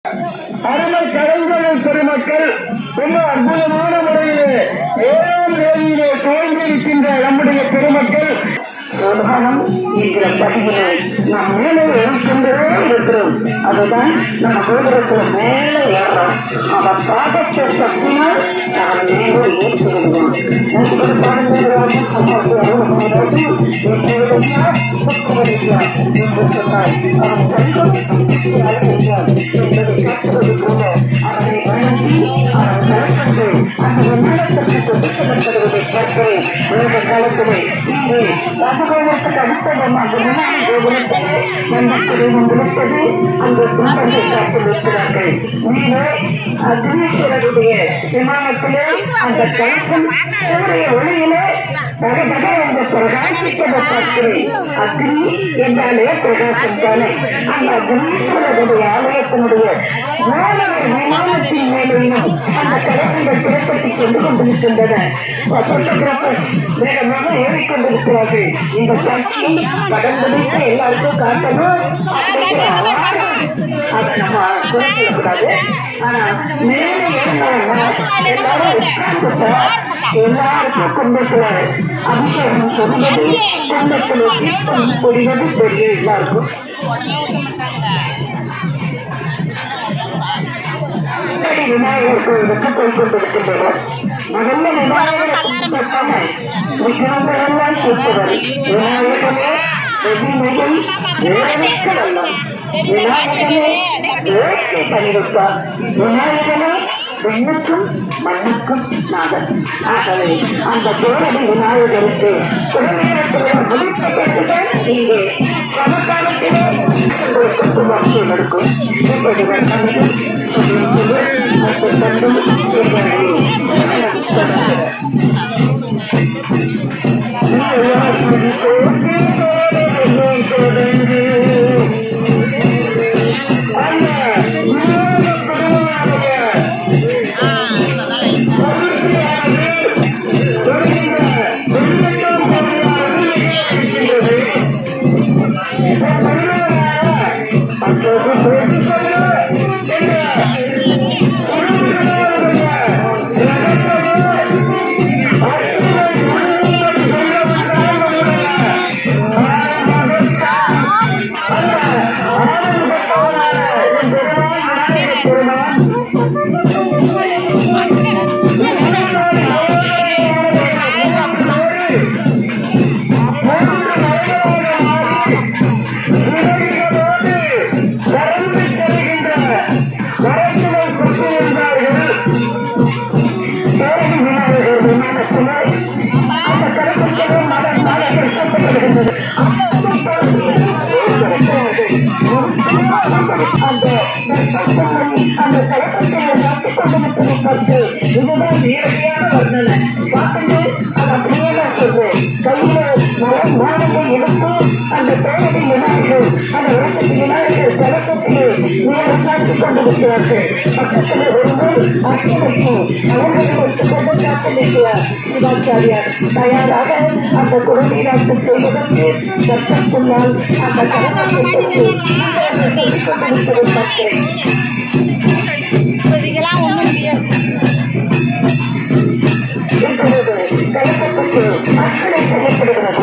அருமை கலைஞர்கள் பெருமக்கள் ரொம்ப அற்புதமான முறையிலே ஏழாம் தேதியிலே தோன்றியிருக்கின்ற நம்முடைய பெருமக்கள் உலகம் என்கிற பதிவினை நாம் மேலே எழுக்கின்றே இருக்கிறோம் அதுதான் நம்ம கோபுரத்துல மேலே ஏறுறோம் அவன் பாதத்தை தப்பினால் அவன் மேலே ஏற்றி விடுவோம் நூற்றுக்கு பாடல்களாக சமூக அறுபது என்று சொன்னார் அவன் கண்கள் அழைக்கிறார் என்பதை காட்டுவது போல அவனை வணங்கி அவன் கலக்கண்டு அந்த விமானத்திற்கு கொண்டு செல்லப்படுவதை பார்க்கிறேன் வேத காலத்திலே இங்கே ராஜகோபுரத்துக்கு அடுத்ததும் அந்த விமான கோபுரத்திலே மன்னத்திலே வந்திருப்பது அந்த துன்பத்தை காத்து வைக்கிறார்கள் மேலே அக்னீஸ்வரருடைய விமானத்திலே அந்த கலசம் சூரிய ஒளியிலே தகதக அந்த பிரகாசிப்பதை பார்க்கிறேன் அக்னி என்றாலே பிரகாசம் தானே அந்த அக்னீஸ்வரருடைய ஆலயத்தினுடைய மேலே விமானத்தின் மேலேயும் அந்த கலசங்கள் புறப்பட்டுக் கொண்டு கொண்டிருக்கின்றன போட்டோகிராஃபர்ஸ் வேகமாக ஏறிக்கொண்டிருக்கிறார்கள் இந்த காட்சி படம் பிடித்து எல்லாருக்கும் காட்டணும் அப்படிங்கிற அழகான அதை நம்ம குறிப்பிடக்கூடாது ஆனா மேலே ஏறினவங்க எல்லாரும் உட்கார்ந்துட்டா எல்லாருக்கும் கும்பத்துல அபிஷேகம் சொல்வது கும்பத்துல தீபம் பொடிவது தெரியும் எல்லாருக்கும் முன்னாடி விநாயகர் கோயிலுக்கு போய் கொண்டிருக்கின்றனர் முதல்ல விநாயகரை கும்பிட்டாங்க விக்கிரங்கெல்லாம் கூப்பிடுவார் விநாயகமே வெகுமையில் வேறனுக்கு நல்லம் விநாயகமே வேட்கை பண்ணிவிட்டார் விநாயகமே விண்ணுக்கும் மண்ணுக்கும் நாதன் ஆகவே அந்த பேரடி விநாயகருக்கு குடிநீரத்திலே முடித்து பெற்றுதான் இங்கே சமகாலத்திலே உங்களுக்கு சுவாட்சி நடக்கும் இப்படி வந்தது மற்ற தந்தை இதுதான் நேரடியான வர்ணனை பார்த்துட்டு அது அப்படியே நான் சொல்றேன் கையில மரம் மானத்தை எடுத்து அந்த பேரடி விநாயகர் அந்த வருஷத்து விநாயகர் கலசத்திலே நேரம் காத்து கொண்டிருக்கிறார்கள் பக்கத்தில் ஒருவர் அர்ச்சனைக்கு அவர்களை வைத்துக் கொண்டு காத்து நிற்கிறார் சிவாச்சாரியார் தயாராக அந்த குழந்தைநாட்டம் செய்வதற்கு சட்டத்துள்ளால் அந்த கலசத்தை பெற்று சொல்லிக் கொண்டிருப்பதை பார்க்கிறேன் இப்போதைக்கெல்லாம் ஒன்றும் முடியாது இப்பொழுது கலசத்துக்கு அர்ச்சனை செய்யப்படுகிறது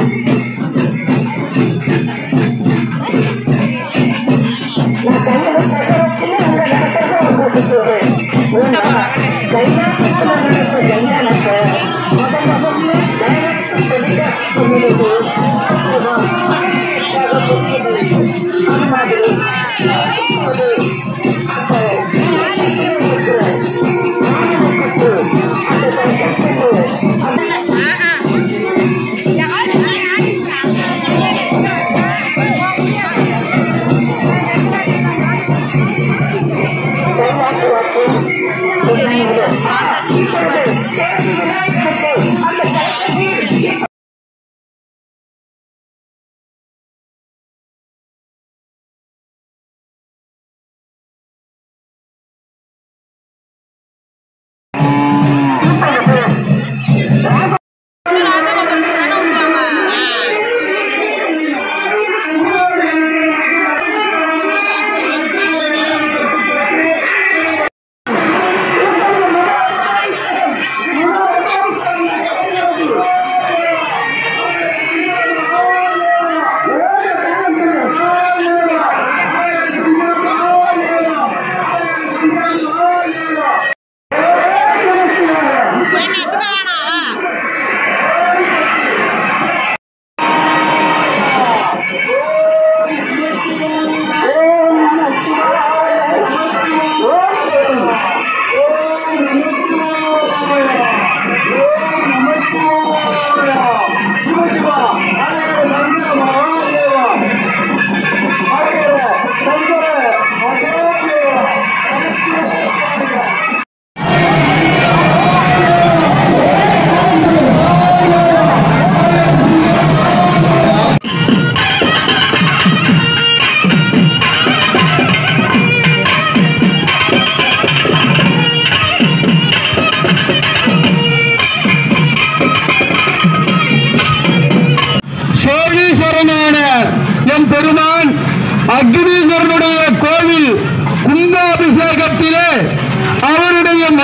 நான் கையில சகலத்தில் உங்க நடக்கிறத உங்களுக்கு சொல்றேன் ஏன்னா கைலாசத்துல நடக்கிற கல்யாணத்தை முத முதல்ல டைரக்ட் சொல்லிக்க சொல்லுறது அதுதான் மகிழ்ச்சியாக புரியுது அது மாதிரி இப்போது அந்த இருக்கிற மாணவர்களுக்கு அந்த கல்யாணத்தில் அந்த கைலாச வாக்கு இப்பொழுது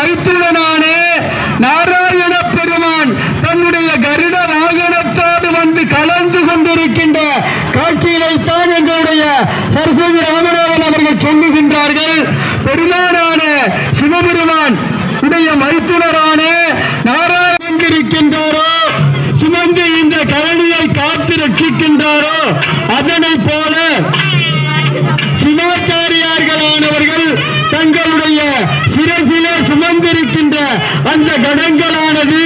மைத்துடனான நாராயண பெருமான் தன்னுடைய கருட வாகனத்தோடு வந்து கலந்து கொண்டிருக்கின்ற காட்சியினைத்தான் எங்களுடைய சரஸ்வதி ராமநாதன் அவர்கள் சொல்லுகின்றார்கள் பெருமானான சிவபெருமான் உடைய மைத்துனரான நாராயணன் இருக்கின்றாரோ சுமந்து இந்த கரணியை காத்து ரட்சிக்கின்றாரோ அதனை போல சிவாச்சாரியார்களானவர்கள் தங்களுடைய சிரசிலே சுமந்திருக்கின்ற அந்த கடங்களானது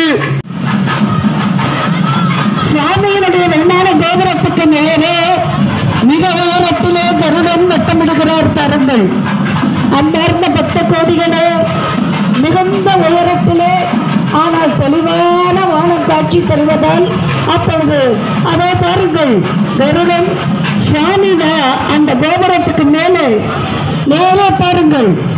சுவாமியினுடைய விமான கோபுரத்துக்கு நேரே மிக உயரத்திலே கருடன் வட்டமிடுகிறார் பாருங்கள் அன்பார்ந்த பக்த கோடிகளே மிகுந்த உயரத்திலே ஆனால் தெளிவான வானம் காட்சி தருவதால் அப்பொழுது அதோ பாருங்கள் கருடன் சுவாமி தான் அந்த கோபுரத்துக்கு மேலே மேலே பாருங்கள்